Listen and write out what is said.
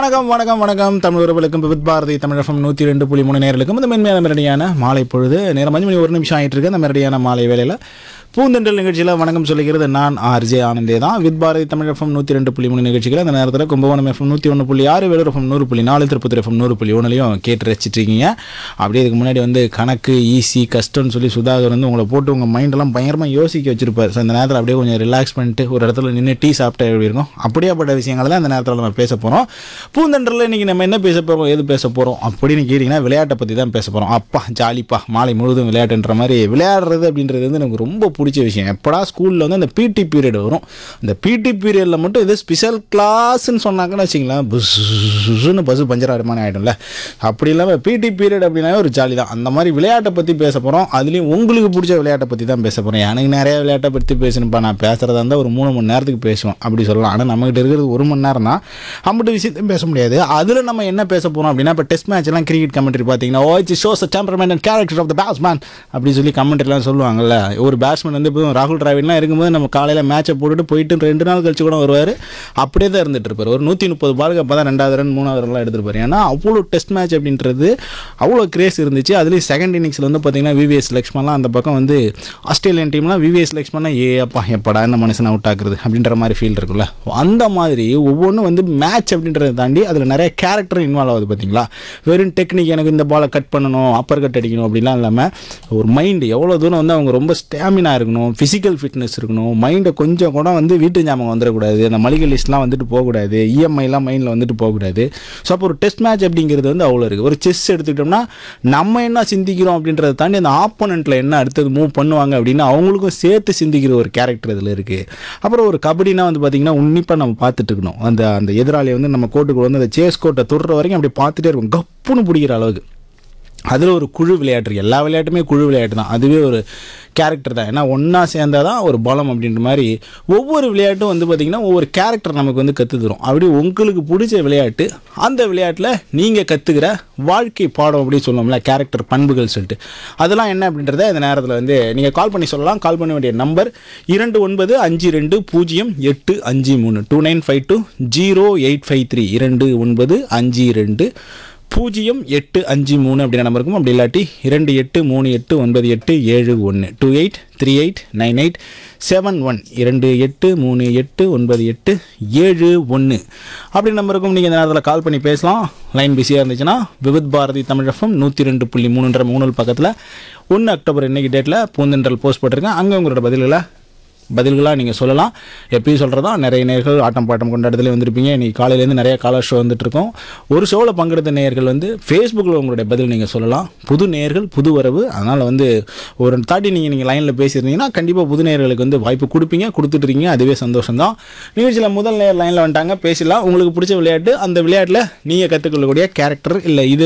வணக்கம் வணக்கம் வணக்கம் தமிழ் உறவுகளுக்கும் வித் பாரதி தமிழகம் நூற்றி ரெண்டு புள்ளி மூணு நேர்களுக்கும் இந்த மென்மையான மெரடியான மாலை பொழுது நேரம் அஞ்சு மணி ஒரு நிமிஷம் ஆகிட்டு இருக்கு அந்த மெரடியான மாலை வேலையில் பூந்தெண்டல் நிகழ்ச்சியில் வணக்கம் சொல்லிக்கிறது நான் ஆர்ஜே ஆனந்தே தான் வித் பாரதி தமிழ் எஃப்எம் நூற்றி ரெண்டு புள்ளி மூணு நிகழ்ச்சிகள் அந்த நேரத்தில் கும்பகோணம் எஃப்எம் நூற்றி ஒன்று புள்ளி ஆறு வேலூர் எஃப்எம் நூறு புள்ளி நாலு திருப்பத்தூர் எஃப்எம் நூறு புள்ளி ஒன்றுலையும் கேட்டு ரசிச்சிட்டு இருக்கீங்க அப்படியே இதுக்கு முன்னாடி வந்து கணக்கு ஈஸி கஷ்டம்னு சொல்லி சுதாகர் வந்து உங்களை போட்டு உங்கள் மைண்டெல்லாம் பயங்கரமாக யோசிக்க வச்சிருப்பார் ஸோ அந்த நேரத்தில் அப்படியே கொஞ்சம் ரிலாக்ஸ் பண்ணிட்டு ஒரு இடத்துல நின்று டீ சாப்பிட்டா எப்படி இருக்கும் அப்படியாப்பட்ட விஷயங்களை தான் அந்த நேரத்தில் நம்ம பேச போகிறோம் பூந்தண்டரில் இன்றைக்கி நம்ம என்ன பேச போகிறோம் எது பேச போகிறோம் அப்படின்னு கேட்டிங்கன்னா விளையாட்டை பற்றி தான் பேச போகிறோம் அப்பா ஜாலிப்பா மாலை முழுவதும் விளையாட்டுன்ற மாதிரி விளையாடுறது அப்படின்றது வந்து எனக்கு ரொம்ப பிடிச்ச விஷயம் எப்படா ஸ்கூலில் வந்து அந்த பிடி பீரியட் வரும் அந்த பிடி பீரியடில் மட்டும் இது ஸ்பெஷல் கிளாஸ்ன்னு சொன்னாங்கன்னு வச்சிங்களேன் புஸ்ன்னு பஸ்ஸு பஞ்சர் ஆகிற மாதிரி ஆகிடும்ல அப்படி இல்லாமல் பிடி பீரியட் அப்படின்னாவே ஒரு ஜாலி தான் அந்த மாதிரி விளையாட்டை பற்றி பேச போகிறோம் அதுலேயும் உங்களுக்கு பிடிச்ச விளையாட்டை பற்றி தான் பேச போகிறேன் எனக்கு நிறைய விளையாட்டை பற்றி பேசணும்ப்பா நான் பேசுகிறதா இருந்தால் ஒரு மூணு மணி நேரத்துக்கு பேசுவோம் அப்படி சொல்லலாம் ஆனால் நம்மகிட்ட இருக்கிறது ஒரு மணி நேரம் தான் அம்பிட்டு விஷயத்தையும் பேச முடியாது அதில் நம்ம என்ன பேச போகிறோம் அப்படின்னா இப்போ டெஸ்ட் மேட்ச்லாம் கிரிக்கெட் கமெண்ட்ரி பார்த்தீங்கன்னா oh it's shows temperament and character of the batsman அப்படி சொல்லி கமெண்ட்ரிலாம் சொல்லுவாங்கல்ல ஒரு பேட்ஸ்மேன் வந்து இப்போ ராகுல் டிராவிட்லாம் இருக்கும்போது நம்ம காலையில் மேட்சை போட்டுட்டு போயிட்டு ரெண்டு நாள் கழிச்சு கூட வருவார் அப்படியே தான் இருந்துட்டு இருப்பார் ஒரு நூற்றி முப்பது பாலுக்கு அப்போ தான் ரெண்டாவது ரன் மூணாவது ரன்லாம் எடுத்துருப்பாரு ஏன்னா அவ்வளோ டெஸ்ட் மேட்ச் அப்படின்றது அவ்வளோ கிரேஸ் இருந்துச்சு அதுலேயும் செகண்ட் இன்னிங்ஸில் வந்து பார்த்தீங்கன்னா விவிஎஸ் லக்ஷ்மன்லாம் அந்த பக்கம் வந்து ஆஸ்திரேலியன் டீம்லாம் விவிஎஸ் லக்ஷ்மனா ஏ அப்பா எப்படா இந்த மனுஷனை அவுட் ஆக்குறது அப்படின்ற மாதிரி ஃபீல் இருக்குல்ல அந்த மாதிரி ஒவ்வொன்றும் வந்து மேட்ச் அப்படின்றத தாண்டி அதில் நிறைய கேரக்டர் இன்வால்வ் ஆகுது பார்த்தீங்களா வெறும் டெக்னிக் எனக்கு இந்த பாலை கட் பண்ணணும் அப்பர் கட் அடிக்கணும் அப்படிலாம் இல்லாமல் ஒரு மைண்டு எவ்வளோ தூரம் வந்து அவங்க ரொம்ப ஸ்டாமினா இருக்கணும் ஃபிசிக்கல் ஃபிட்னஸ் இருக்கணும் மைண்டை கொஞ்சம் கூட வந்து வீட்டு ஞாபகம் வந்துடக்கூடாது அந்த மளிகை லிஸ்ட்லாம் வந்துட்டு போகக்கூடாது இஎம்ஐலாம் மைண்டில் வந்துட்டு போகக்கூடாது ஸோ அப்போ ஒரு டெஸ்ட் மேட்ச் அப்படிங்கிறது வந்து அவ்வளோ இருக்குது ஒரு செஸ் எடுத்துக்கிட்டோம்னா நம்ம என்ன சிந்திக்கிறோம் அப்படின்றத தாண்டி அந்த ஆப்போனண்ட்டில் என்ன அடுத்தது மூவ் பண்ணுவாங்க அப்படின்னு அவங்களுக்கும் சேர்த்து சிந்திக்கிற ஒரு கேரக்டர் இதில் இருக்குது அப்புறம் ஒரு கபடினா வந்து பார்த்திங்கன்னா உன்னிப்பாக நம்ம பார்த்துட்டு இருக்கணும் அந்த அந்த எதிராளியை வந்து நம்ம கோட்டுக்குள்ள வந்து அந்த சேஸ் கோட்டை தொடுற வரைக்கும் அப்படி பார்த்துட்டே இருக்கும் கப்புன்னு பிடிக்கிற அளவுக்கு அதில் ஒரு குழு விளையாட்டு இருக்கு. எல்லா விளையாட்டுமே குழு விளையாட்டு தான் அதுவே ஒரு கேரக்டர் தான் ஏன்னா ஒன்றா சேர்ந்தால் தான் ஒரு பலம் அப்படின்ற மாதிரி ஒவ்வொரு விளையாட்டும் வந்து பார்த்திங்கன்னா ஒவ்வொரு கேரக்டர் நமக்கு வந்து கற்று தரும் அப்படி உங்களுக்கு பிடிச்ச விளையாட்டு அந்த விளையாட்டில் நீங்கள் கற்றுக்கிற வாழ்க்கை பாடம் அப்படின்னு சொல்லுவோம்ல கேரக்டர் பண்புகள் சொல்லிட்டு அதெல்லாம் என்ன அப்படின்றத இந்த நேரத்தில் வந்து நீங்கள் கால் பண்ணி சொல்லலாம் கால் பண்ண வேண்டிய நம்பர் இரண்டு ஒன்பது அஞ்சு ரெண்டு பூஜ்ஜியம் எட்டு அஞ்சு மூணு two nine five two zero eight five three இரண்டு ஒன்பது அஞ்சு ரெண்டு பூஜ்ஜியம் எட்டு அஞ்சு மூணு அப்படின்ற நம்பர் இருக்கும் அப்படி இல்லாட்டி இரண்டு எட்டு மூணு எட்டு ஒன்பது எட்டு ஏழு ஒன்று two eight three eight nine eight seven one இரண்டு எட்டு மூணு எட்டு ஒன்பது எட்டு ஏழு ஒன்று அப்படி நம்பருக்கும் நீங்கள் இந்த நேரத்தில் கால் பண்ணி பேசலாம் லைன் பிஸியாக இருந்துச்சுன்னா விவித் பாரதி தமிழகம் நூற்றி ரெண்டு புள்ளி மூணுன்ற மூணு பக்கத்தில் ஒன்று அக்டோபர் இன்னைக்கு டேட்டில் பூந்தென்றல் போஸ்ட் போட்டிருக்கேன் அங்கே உங்களோட பதில்களை பதில்களாக நீங்கள் சொல்லலாம் எப்பயும் சொல்கிறதா நிறைய நேர்கள் ஆட்டம் பாட்டம் கொண்டாடுதலே வந்திருப்பீங்க இன்றைக்கி காலையிலேருந்து நிறைய காலர் ஷோ வந்துட்டு இருக்கோம் ஒரு ஷோவில் பங்கெடுத்த நேயர்கள் வந்து ஃபேஸ்புக்கில் உங்களுடைய பதில் நீங்கள் சொல்லலாம் புது நேயர்கள் புது வரவு அதனால் வந்து ஒரு தாட்டி நீங்கள் நீங்கள் லைனில் பேசியிருந்தீங்கன்னா கண்டிப்பாக புது நேயர்களுக்கு வந்து வாய்ப்பு கொடுப்பீங்க கொடுத்துட்ருக்கீங்க அதுவே சந்தோஷம் தான் நிகழ்ச்சியில் முதல் நேர் லைனில் வந்துட்டாங்க பேசலாம் உங்களுக்கு பிடிச்ச விளையாட்டு அந்த விளையாட்டில் நீங்கள் கற்றுக்கொள்ளக்கூடிய கேரக்டர் இல்லை இது